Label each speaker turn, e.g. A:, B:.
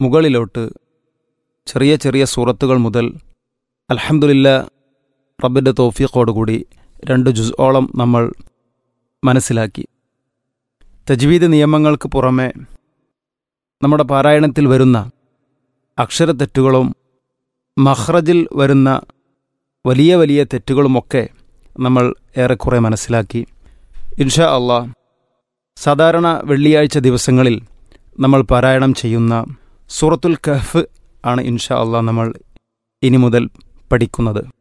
A: മുകളിലോട്ട് ചെറിയ ചെറിയ സൂറത്തുകൾ മുതൽ അൽഹംദുലില്ല റബ്ബിൻ്റെ തോഫീഖോടുകൂടി രണ്ട് ജുസോളം നമ്മൾ മനസ്സിലാക്കി തജ്വീദ് നിയമങ്ങൾക്ക് പുറമെ നമ്മുടെ പാരായണത്തിൽ വരുന്ന അക്ഷരത്തെറ്റുകളും മഹ്റജിൽ വരുന്ന വലിയ വലിയ തെറ്റുകളുമൊക്കെ നമ്മൾ ഏറെക്കുറെ മനസ്സിലാക്കി ഇൻഷാ അള്ളാ സാധാരണ വെള്ളിയാഴ്ച ദിവസങ്ങളിൽ നമ്മൾ പാരായണം ചെയ്യുന്ന സൂറത്തുൽ കഹ്ഫ് ആണ് ഇൻഷാ അള്ളാ നമ്മൾ ഇനി മുതൽ പഠിക്കുന്നത്